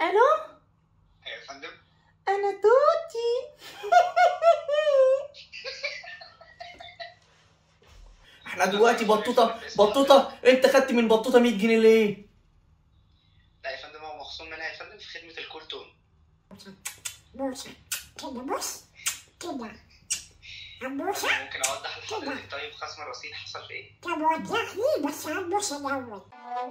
الو ايوه يا فندم انا توتي احنا دلوقتي بطوطه بطوطه انت خدت من بطوطه 100 جنيه ليه لا يا فندم هو مخصوم منها يا فندم في خدمه الكول تون بوسة كده بص كده هتبوسة ممكن اوضح لحضرتك طيب خصم الرصيد حصل في ايه طب وضحني بس هتبوسة الأول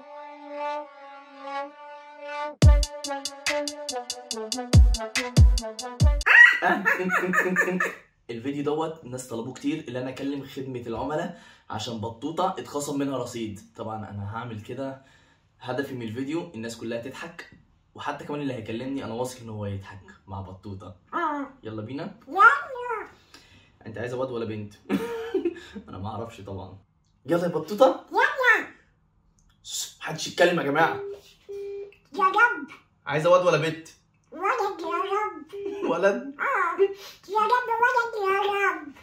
الفيديو دوت الناس طلبوه كتير اللي انا اكلم خدمه العملاء عشان بطوطه اتخصم منها رصيد طبعا انا هعمل كده هدفي من الفيديو الناس كلها تضحك وحتى كمان اللي هيكلمني انا واثق ان هو يضحك مع بطوطه اه يلا بينا يلا انت عايزه واد ولا بنت انا ما اعرفش طبعا يلا يا بطوطه يلا شش، محدش يتكلم يا جماعه يا رب عايزه واد ولا بنت ولد يا رب ولد اه يا رب ولد يا رب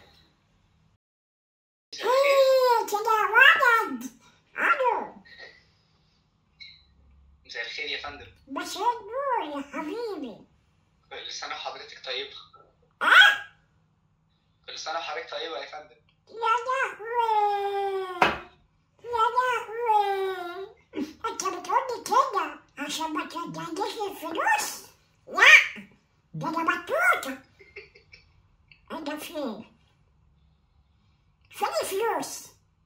ايه كده ولد الو مساء الخير يا فندم مساء النور يا حبيبي كل سنه وحضرتك طيبه اه كل سنه وحضرتك طيبه يا فندم يا لهوي يا لهوي انت بتقولي كده عشان ما ترجعليش الفلوس لا ده انا مبسوطة انا فين فين الفلوس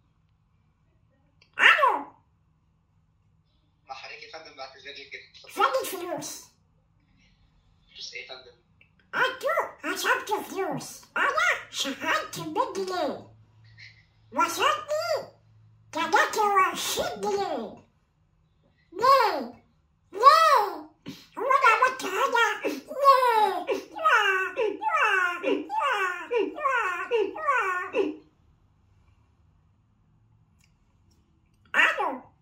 الو مع حضرتك يا فندم بعتذر لك جدا فين الفلوس فلوس ايه يا فندم انتوا عشان فلوس انا شغلت بالجنيه وصلني تلاتة وعشرين جنيه ليه؟ ليه؟ هو انا عملت حاجة؟ ليه؟ لا لا لا لا لا الو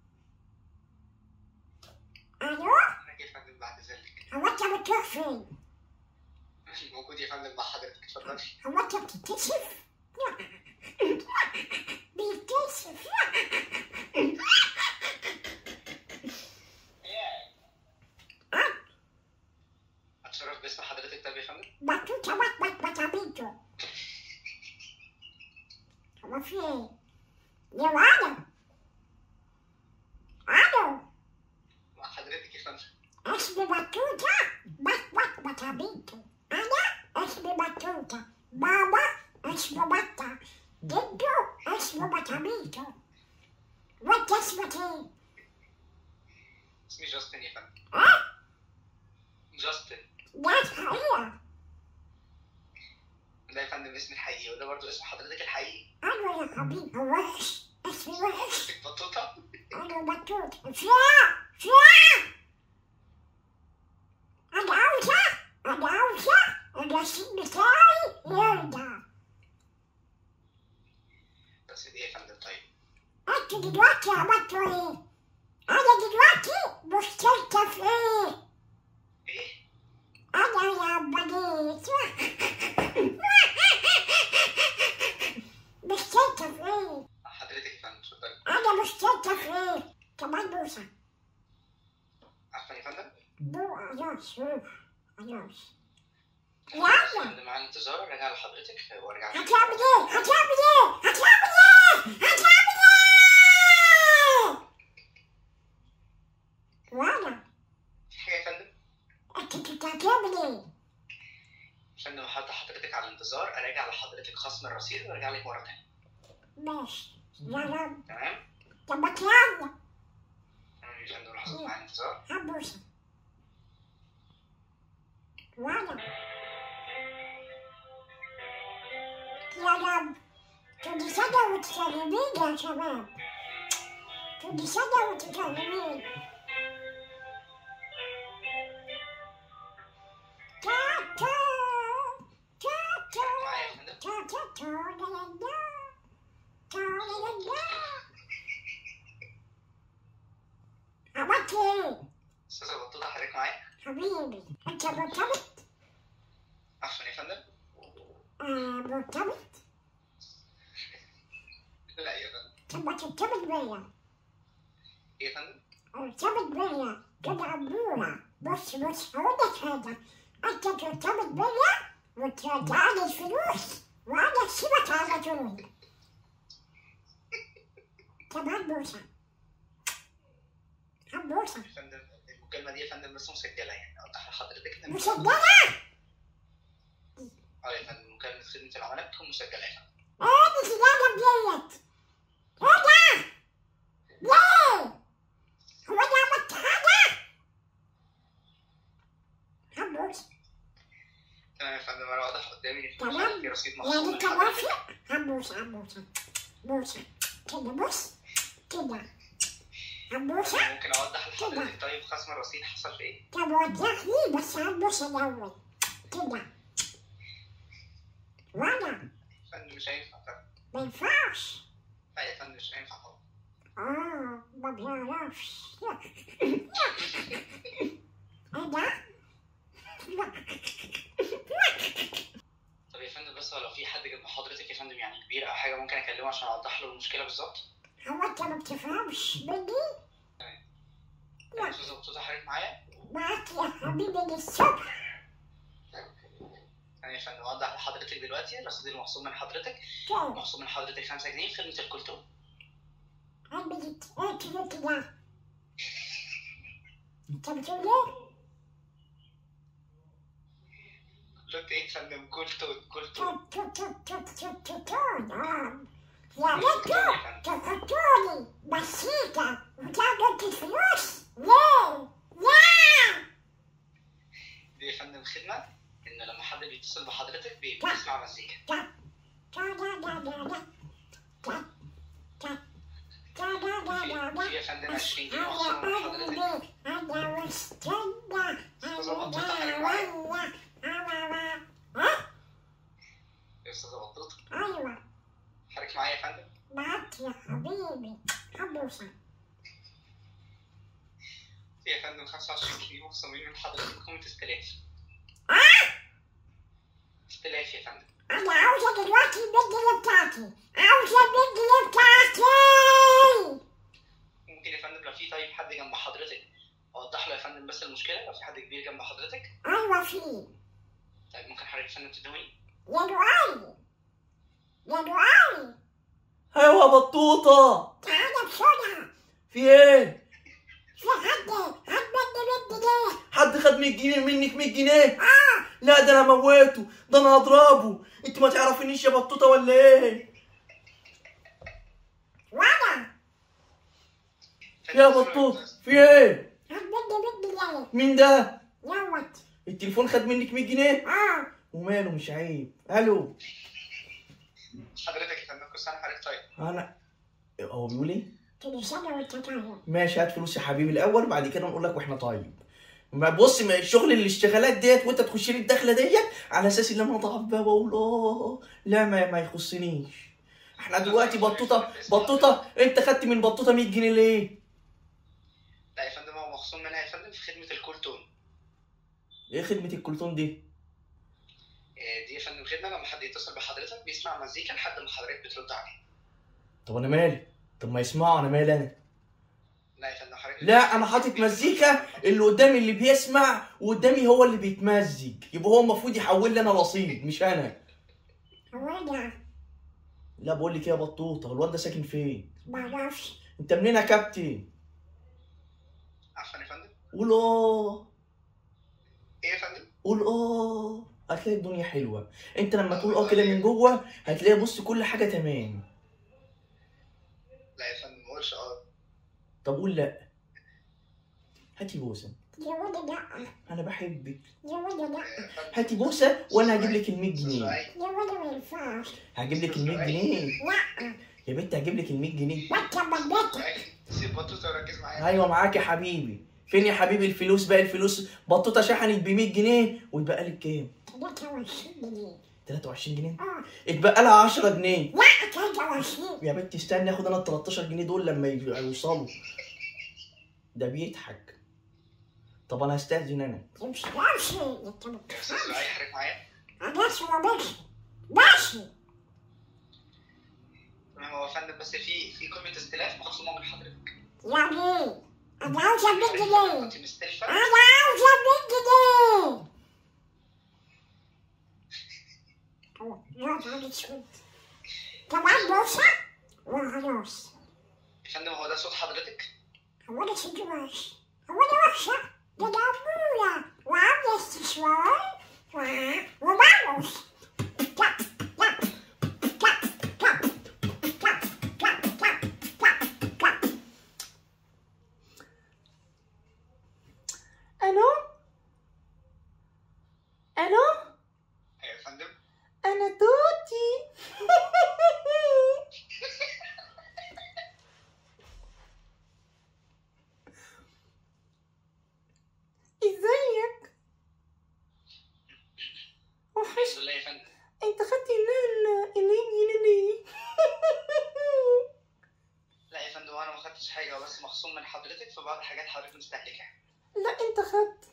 الو حضرتك يا فندم بعتذر لك هو انت بتروح فين؟ موجود يا فندم مع حضرتك اتفضلي هو انت بتكتشف؟ بيكتشف اتشرف باسم حضرتك طيب يا فندم بطوطة بط بط بطابيتو هو في ايه؟ يا الو الو مع حضرتك يا فندم اسمي بطوطة بط بط بطابيتو انا اسمي بطوطة بابا اسمه بطة جدو اسمه بطابيتو وانت اسمك ايه؟ اسمي جاستن يا فندم اه؟ جاستن ده الحقيقة ده يا فندم اسمي الحقيقي وده برضو اسم حضرتك الحقيقي ايوه يا حبيبي وحش اسمي وحش بطوطه انا بطوط فيها فيها انا عاوزة انا عاوزة الرصيد بتاعي يرجع بس دي يا فندم طيب انتوا دلوقتي عملتوا ايه؟ انا دلوقتي مشتركة في ايه؟ ايه انا يا بنيت مشتركة في ايه؟ مع حضرتك يا فندم اتفضلي انا مشتركة في ايه؟ كمان بوسة عفوا يا فندم بو ادوس بو ادوس يا يلا فندم معانا انتظار راجع لحضرتك وارجع لك. هتعمل ايه؟ هتعمل ايه؟ هتعمل ايه؟ هتعمل ايه؟ وانا في حاجه يا فندم انت كنت هتعمل ايه؟ يا فندم حاطط حضرتك على الانتظار اراجع لحضرتك خصم الرصيد وارجع لك مره تانيه ماشي يا رب تمام طب ما يلا تمام يا فندم لحظه معانا انتظار هبوسة وانا يا رب كل سنة وتكلمين يا شباب كل سنة وتكلمين تا تا تا تا معايا يا فندم تا تا تا لا لا لا تا لا لا لا عملت ايه؟ استاذه بطوطه حضرتك معايا حبيبي انت مرتبط؟ عفوا يا فندم آه مرتبط؟ لا يا فندم طب ما ترتبط بيا ايه يا فندم ارتبط بيا كده عبورة بص بص هقول لك حاجة أنت ترتبط بيا وترجع لي الفلوس وأنا أسيبك على طول كمان بوسة كم بوسة يا فندم المكالمه دي يا فندم بس مسجله يعني اوضح لحضرتك ان مسجلة اه يا فندم مكالمه خدمه العملاء بتكون مسجله يا فندم ايه مسجلة ديت هدى ليه هو أنا عملت حاجة كم بوسة تمام يا فندم انا واضح قدامي في تمام. في رصيد مخصوم يعني من حضرتك توافق هنبوسة هنبوسة بوسة كده بص كده هنبوسة ممكن اوضح لحضرتك طيب خصم الرصيد حصل في ايه؟ طب وضحني بس هنبوسة الأول كده وأنا يا فندم مش هينفع طبعا ما ينفعش لا يا فندم مش هينفع طبعا آه ما بيعرفش ايه ده؟ طب يا فندم بس هو لو في حد جنب حضرتك يا فندم يعني كبير او حاجه ممكن اكلمه عشان اوضح له المشكله بالظبط هو أنت ما بتفهمش مني؟ يا استاذه بطوطه حضرتك معايا؟ معاك يا حبيبي للصبح انا يا فندم اوضح لحضرتك دلوقتي الرصيد المخصوم من حضرتك كده مخصوم من حضرتك 5 جنيه في خدمه الكلتون عندي ايه كده كده انت بتقول ايه؟ قلت ايه يا فندم كلتون كلتون توت توت توت توت توت توت اه يا ريتو تحطولي بسيطة وتاخدوا الفلوس ليه؟ ليه؟ دي يا فندم خدمه ان لما حد بيتصل بحضرتك بي- بيسمع مزيكا تا تا دا دا دا دا تا تا تا دا دا دا دا في يا فندم 20 جنيه مخصوم من حضرتك أنا أنا أنا واستنى أنا يا استاذه بطوطه أيوة حضرتك معايا يا فندم معاك يا حبيبي حبوسة في يا فندم 25 جنيه مخصومين من حضرتك قيمه استلاف استلاف يا فندم أنا عاوزة دلوقتي البنجلة بتاعتي عاوزة البنجلة بتاعتي ممكن يا فندم لو في طيب حد جنب حضرتك اوضح له يا فندم بس المشكله لو في حد كبير جنب حضرتك أيوة في طيب ممكن حضرتك يا فندم تدوني يا دعائي يا دعائي ايوه يا بطوطه تعالى بسرعة في ايه في حد هات بدي بدي ليه حد خد 100 جنيه منك 100 جنيه آه لا ده انا موته ده انا هضربه انت ما تعرفينيش يا بطوطه ولا ايه وأنا يا بطوطه في ايه هات بدي بدي ليه مين ده يوت التليفون خد منك 100 جنيه آه وماله مش عيب الو حضرتك يا فندم كل سنه وحضرتك طيب انا هو بيقول ايه كل سنة وأنت طيب ماشي هات فلوس يا حبيبي الاول بعد كده نقول لك واحنا طيب ما بص ما الشغل الاشتغالات ديت وانت تخش لي الدخله ديت على اساس ان انا ضعف بقى واقول اه لا ما ما يخصنيش احنا دلوقتي بطوطه بطوطه انت خدت من بطوطه 100 جنيه ليه؟ لا يا فندم هو مخصوم منها يا فندم في خدمه الكلتون ايه خدمه الكلتون دي؟ آه، دي يا فندم خدمه لما حد يتصل بحضرتك بيسمع مزيكا لحد ما حضرتك بترد عليه طب انا مالي؟ طب ما يسمعوا انا مالي انا؟ لا يا فندم حضرتك لا انا حاطط مزيكا اللي قدامي اللي بيسمع وقدامي هو اللي بيتمزج يبقى هو المفروض يحول لي انا رصيد مش انا هو أنا لا بقول لك ايه يا بطوطه الواد ده ساكن فين؟ معرفش انت منين يا كابتن؟ عفوا يا فندم قول اه ايه يا فندم قول اه هتلاقي الدنيا حلوه انت لما تقول اه كده من جوه هتلاقي بص كل حاجه تمام لا يا فندم ما قولش اه طب قول لا هاتي بوسه يا ولد لأ انا بحبك يا ولد لأ يا فندم هاتي بوسه وانا هجيب لك ال 100 جنيه سؤال. يا ولد ما ينفعش هجيب لك ال 100 جنيه لأ يا بنت هجيب لك ال 100 جنيه وأنت بديت سؤال. سيب بطوطه وركز معايا ايوه معاك يا حبيبي فين يا حبيبي الفلوس بقى الفلوس بطوطه شحنت ب 100 جنيه واتبقى لك كام 23 جنيه 23 جنيه آه اتبقى لها 10 جنيه لا 23 يا بنت استنى اخد انا ال 13 جنيه دول لما يوصلوا ده بيضحك طب انا هستأذن انا امشي امشي انت يا استاذ سؤال حضرتك معايا انا اسمه ماشي ماشي تمام هو يا فندم بس في في قيمه استلاف مخصومه من حضرتك يعني ايه؟ انا عاوزه 100 جنيه كنت مستلفه انا عاوزه على اسود كمان بوسة وخلاص يا فندم هو ده صوت حضرتك هو ده صوت وحش هو ده وحشة ده ده أبويا وعاملة استشوار و- وبعرف كلاب كلاب كلاب كلاب كلاب كلاب كلاب كلاب كلاب الو الو ايوه يا فندم انا توتي ازيك وحش الحمد لله يا فندم انت خدت الليل الليل ليه لا يا فندم انا ما خدتش حاجه بس مخصوم من حضرتك في بعض الحاجات حضرتك مستهلكها لا انت خدت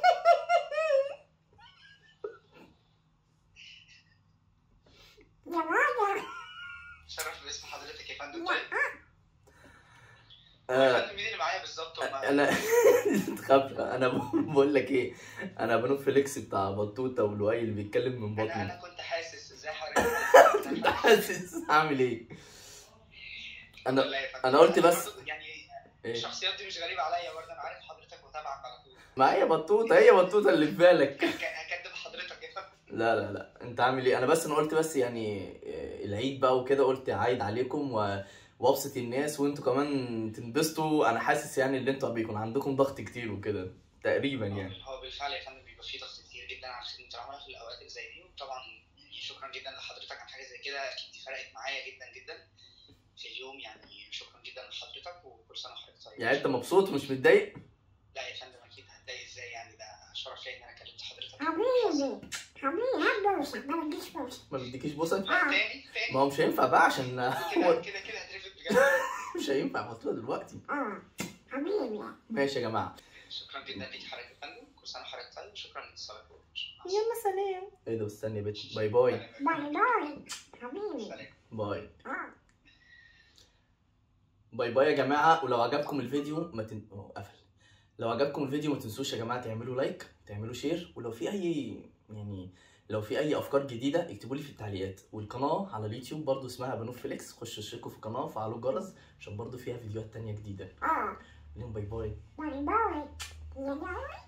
يا ماما شرف باسم حضرتك يا فندم لا طيب يا آه فندم مين اللي معايا بالظبط وما- انا تخافش انا بقول لك ايه انا بنوب فليكس بتاع بطوطه ولؤي اللي بيتكلم من انا انا بطني كنت حاسس ازاي حضرتك انت حاسس اعمل ايه انا لا يا فندم. أنا قلت بس- برضه يعني إيه؟ الشخصيات دي مش غريبه عليا برضه انا عارف حضرتك وتابعك على طول ما هي بطوطه هي بطوطه اللي في بالك هك- هكدب حضرتك يا فندم لا لا لا انت عامل ايه انا بس انا قلت بس يعني آه، العيد بقى وكده قلت عايد عليكم و... وابسط الناس وانتوا كمان تنبسطوا انا حاسس يعني ان انتوا بيكون عندكم ضغط كتير وكده تقريبا يعني هو بالفعل يا فندم بيبقى فيه ضغط كتير جدا على خدمه العملاء في الاوقات اللي زي دي وطبعا يعني شكرا جدا لحضرتك عن حاجه زي كده اكيد دي فرقت معايا جدا جدا في اليوم يعني شكرا جدا لحضرتك وكل سنه وحضرتك طيب يعني انت مبسوط ومش متضايق لا يا فندم اكيد هتضايق ازاي يعني ده شرف ليا ان انا كلمت حضرتك حبيبي حبيبي هات بوسة ما بديش بوسة ما بديكيش بوسه آه. تاني تاني ما هو مش هينفع بقى عشان كده هو كده كده هترفد بجد مش هينفع بطوطه دلوقتي اه حبيبي ماشي يا جماعه شكرا جدا ليك حضرتك يا فندم كل سنه وحضرتك طيب شكرا لاتصالك يلا سلام ايه ده استني يا بت باي باي باي باي حبيبي سلام باي اه باي باي يا جماعه ولو عجبكم الفيديو ما تن... أوه، قفل لو عجبكم الفيديو ما تنسوش يا جماعه تعملوا لايك تعملوا شير ولو في اي يعني لو في اي افكار جديده اكتبوا لي في التعليقات والقناه على اليوتيوب برضو اسمها بنوب فليكس خشوا اشتركوا في القناه وفعلوا الجرس عشان برضو فيها فيديوهات تانية جديده اه لهم باي باي باي باي يا باي